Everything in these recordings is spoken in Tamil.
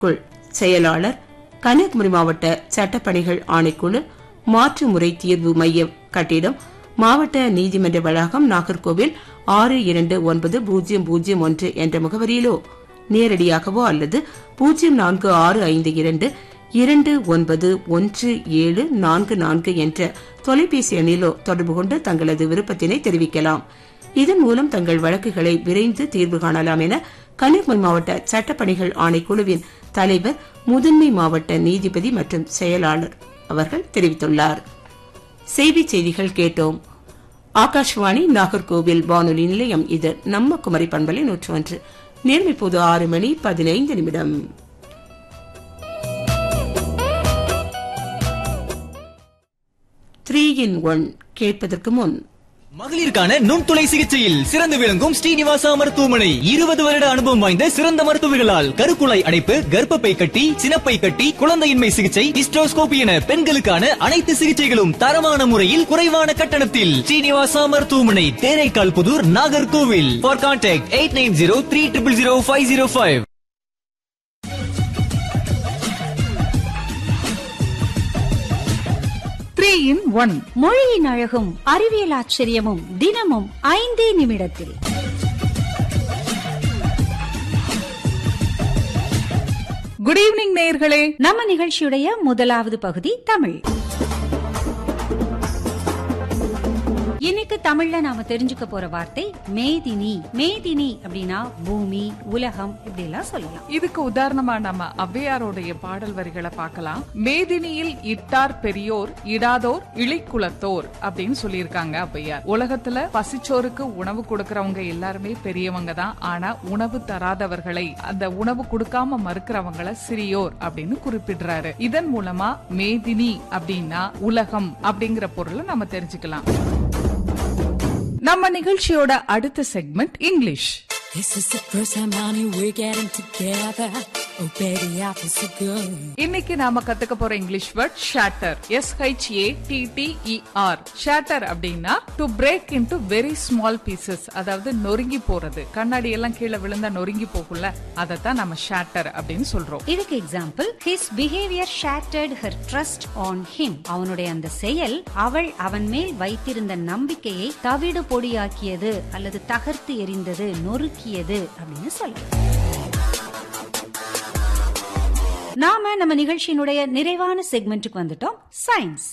குள் செயலாளர் கன்னியாகுமரி மாவட்ட சட்டப்பணிகள் ஆணைக்குழு மாற்று முறை தீர்வு மையம் கட்டிடம் மாவட்ட நீதிமன்ற வளாகம் நாகர்கோவில் ஆறு இரண்டு ஒன்பது பூஜ்ஜியம் பூஜ்ஜியம் ஒன்று என்ற முகவரியிலோ நேரடியாகவோ அல்லது பூஜ்ஜியம் நான்கு ஆறு ஐந்து இரண்டு இரண்டு ஒன்பது ஒன்று ஏழு நான்கு நான்கு என்ற தொலைபேசி எண்ணிலோ தொடர்பு கொண்டு தங்களது விருப்பத்தினை தெரிவிக்கலாம் இதன் மூலம் தங்கள் வழக்குகளை விரைந்து தீர்வு காணலாம் என கன்னியாகுமரி மாவட்ட சட்டப்பணிகள் ஆணைக்குழுவின் தலைவர் முதன்மை மாவட்ட நீதிபதி மற்றும் செயலாளர் அவர்கள் தெரிவித்துள்ளார் செய்திச் செய்திகள் கேட்டோம் ஆகாஷ்வாணி நாகர்கோவில் வானொலி நிலையம் இது நம்ம குமரி பண்பலை நூற்று ஒன்று நேர்மை போது ஆறு மணி பதினைந்து நிமிடம் த்ரீ இன் ஒன் கேட்பதற்கு முன் மகளிருக்கான நுண்துளை சிகிச்சையில் சிறந்து விளங்கும் ஸ்ரீனிவாசா மருத்துவமனை இருபது வருட அனுபவம் வாய்ந்த சிறந்த மருத்துவர்களால் கருக்குழாய் அடைப்பு கர்ப்பப்பை கட்டி சினப்பை கட்டி குழந்தையின்மை சிகிச்சை ஹிஸ்டோஸ்கோபி என பெண்களுக்கான அனைத்து சிகிச்சைகளும் தரமான முறையில் குறைவான கட்டணத்தில் ஸ்ரீனிவாசா மருத்துவமனை Theraikal Pudur Nagercoil for contact eight nine zero three triple zero five zero five three இன் ஒன் மொழியின் அழகும் அறிவியல் ஆச்சரியமும் தினமும் ஐந்தே நிமிடத்தில் குட் ஈவினிங் நேயர்களே நம்ம நிகழ்ச்சியுடைய முதலாவது பகுதி தமிழ் இன்னைக்கு தமிழ்ல நாம தெரிஞ்சுக்க போற வார்த்தை மேதினி மேதினி அப்படின்னா பூமி உலகம் இப்படி எல்லாம் சொல்லலாம் இதுக்கு உதாரணமா நம்ம ஔவையாரோடைய பாடல் வரிகளை பார்க்கலாம் மேதினியில் இட்டார் பெரியோர் இடாதோர் இழிக்குலத்தோர் அப்படின்னு சொல்லியிருக்காங்க ஔவையார் உலகத்துல பசிச்சோருக்கு உணவு கொடுக்கறவங்க எல்லாருமே பெரியவங்க தான் ஆனா உணவு தராதவர்களை அந்த உணவு கொடுக்காம மறுக்கிறவங்கள சிறியோர் அப்படின்னு குறிப்பிடுறாரு இதன் மூலமா மேதினி அப்படின்னா உலகம் அப்படிங்கிற பொருளை நம்ம தெரிஞ்சுக்கலாம் நம்ம நிகழ்ச்சியோட அடுத்த segment English This is the first time, honey, we're getting together. Oh, baby, I feel so good. இன்னைக்கு நாம கத்துக்க போற English word shatter S H A T T E R shatter அப்படின்னா to break into very small pieces அதாவது நொறுங்கி போறது கண்ணாடி எல்லாம் கீழே விழுந்தா நொறுங்கி போகும்ல அதைத்தான் நம்ம ஷாட்டர் அப்படின்னு சொல்றோம் இதுக்கு example his behaviour shattered her trust on him அவனுடைய அந்த செயல் அவள் அவன் மேல் வைத்திருந்த நம்பிக்கையை தவிடு பொடியாக்கியது அல்லது தகர்த்து எறிந்தது நொறுக்கியது அப்படின்னு சொல்லலாம் நாம நம்ம நிகழ்ச்சியினுடைய நிறைவான செக்மெண்ட்டுக்கு வந்துட்டோம் சயின்ஸ்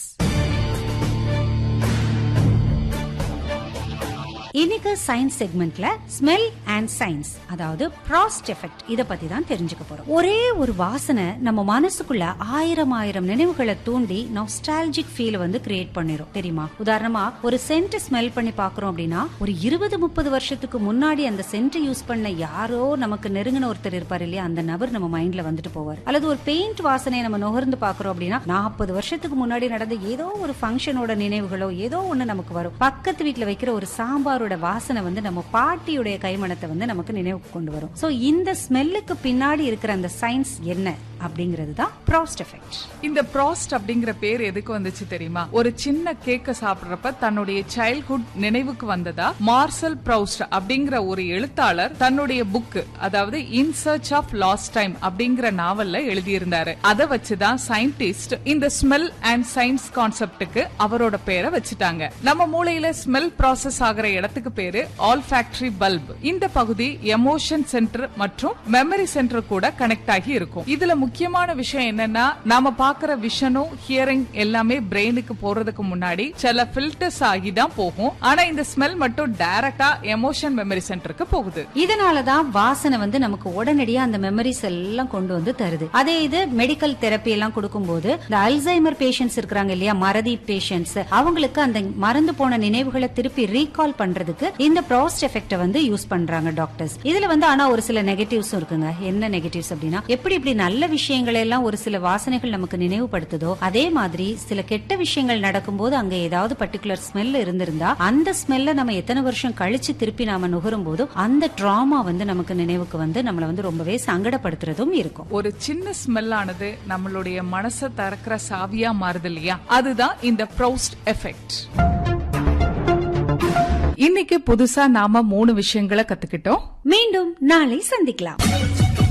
இன்னைக்கு சயின்ஸ் செக்மெண்ட்ல ஸ்மெல் அண்ட் சயின்ஸ் அதாவது ப்ராஸ்ட் எஃபெக்ட் இத பத்தி தான் தெரிஞ்சுக்க போறோம் ஒரே ஒரு வாசனை நம்ம மனசுக்குள்ள ஆயிரம் ஆயிரம் நினைவுகளை தூண்டி நாஸ்டாலஜிக் ஃபீல் வந்து கிரியேட் பண்ணிரும் தெரியுமா உதாரணமா ஒரு சென்ட் ஸ்மெல் பண்ணி பாக்குறோம் அப்படின்னா ஒரு இருபது முப்பது வருஷத்துக்கு முன்னாடி அந்த சென்ட் யூஸ் பண்ண யாரோ நமக்கு நெருங்கின ஒருத்தர் இருப்பார் இல்லையா அந்த நபர் நம்ம மைண்ட்ல வந்துட்டு போவார் அல்லது ஒரு பெயிண்ட் வாசனையை நம்ம நுகர்ந்து பாக்குறோம் அப்படின்னா நாற்பது வருஷத்துக்கு முன்னாடி நடந்த ஏதோ ஒரு ஃபங்க்ஷனோட நினைவுகளோ ஏதோ ஒண்ணு நமக்கு வரும் பக்கத்து வீட்டுல வைக்கிற ஒரு சாம்பாரோட வாசனை வந்து நம்ம பாட்டியுடைய கைமணத்தை வந்து நமக்கு நினைவுக்கு கொண்டு வரும் சோ இந்த ஸ்மெல்லுக்கு பின்னாடி இருக்கிற அந்த சயின்ஸ் என்ன அப்படிங்கிறது தான் ப்ராஸ்ட் எஃபெக்ட் இந்த ப்ராஸ்ட் அப்படிங்கிற பேர் எதுக்கு வந்துச்சு தெரியுமா ஒரு சின்ன கேக்க சாப்பிடுறப்ப தன்னுடைய சைல்ட்ஹுட் நினைவுக்கு வந்ததா மார்சல் ப்ரௌஸ்ட் அப்படிங்கிற ஒரு எழுத்தாளர் தன்னுடைய புக் அதாவது in search of lost time அப்படிங்கிற நாவல்ல எழுதியிருந்தாரு அதை வச்சுதான் சயின்டிஸ்ட் இந்த ஸ்மெல் அண்ட் சயின்ஸ் கான்செப்டுக்கு அவரோட பேரை வச்சுட்டாங்க நம்ம மூளையில ஸ்மெல் ப்ராசஸ் ஆகிற இடத்துக்கு பேரு ஆல் ஃபேக்டரி பல்ப் இந்த பகுதி எமோஷன் சென்டர் மற்றும் மெமரி சென்டர் கூட கனெக்ட் ஆகி இருக்கும் இதுல முக்கியமான விஷயம் என்னன்னா நாம பாக்குற விஷனும் ஹியரிங் எல்லாமே பிரெயினுக்கு போறதுக்கு முன்னாடி சில ஃபில்டர்ஸ் ஆகி தான் போகும் ஆனா இந்த ஸ்மெல் மட்டும் டைரக்டா எமோஷன் மெமரி சென்டருக்கு போகுது இதனாலதான் வாசனை வந்து நமக்கு உடனடியா அந்த மெமரிஸ் எல்லாம் கொண்டு வந்து தருது அதே இது மெடிக்கல் தெரப்பி எல்லாம் கொடுக்கும்போது இந்த அல்சைமர் பேஷண்ட்ஸ் இருக்கிறாங்க இல்லையா மறதி பேஷண்ட்ஸ் அவங்களுக்கு அந்த மறந்து போன நினைவுகளை திருப்பி ரீகால் பண்றதுக்கு இந்த ப்ராஸ்ட் எஃபெக்ட வந்து யூஸ் பண்றாங்க டாக்டர்ஸ் இதுல வந்து ஆனா ஒரு சில நெகட்டிவ்ஸும் இருக்குங்க என்ன நெகட்டிவ்ஸ் அப்படின்னா எப்படி இப்படி நல்ல விஷயங்களை எல்லாம் ஒரு சில வாசனைகள் நமக்கு நினைவுபடுத்துதோ அதே மாதிரி சில கெட்ட விஷயங்கள் நடக்கும்போது அங்க ஏதாவது பர்டிகுலர் ஸ்மெல் இருந்திருந்தா அந்த ஸ்மெல்ல நம்ம எத்தனை வருஷம் கழிச்சு திருப்பி நாம நுகரும் போது அந்த ட்ராமா வந்து நமக்கு நினைவுக்கு வந்து நம்மள வந்து ரொம்பவே சங்கடப்படுத்துறதும் இருக்கும் ஒரு சின்ன ஸ்மெல் ஆனது நம்மளுடைய மனசை திறக்கிற சாவியா மாறுது இல்லையா அதுதான் இந்த ப்ரௌஸ்ட் எஃபெக்ட் இன்னைக்கு புதுசா நாம மூணு விஷயங்களை கத்துக்கிட்டோம் மீண்டும் நாளை சந்திக்கலாம்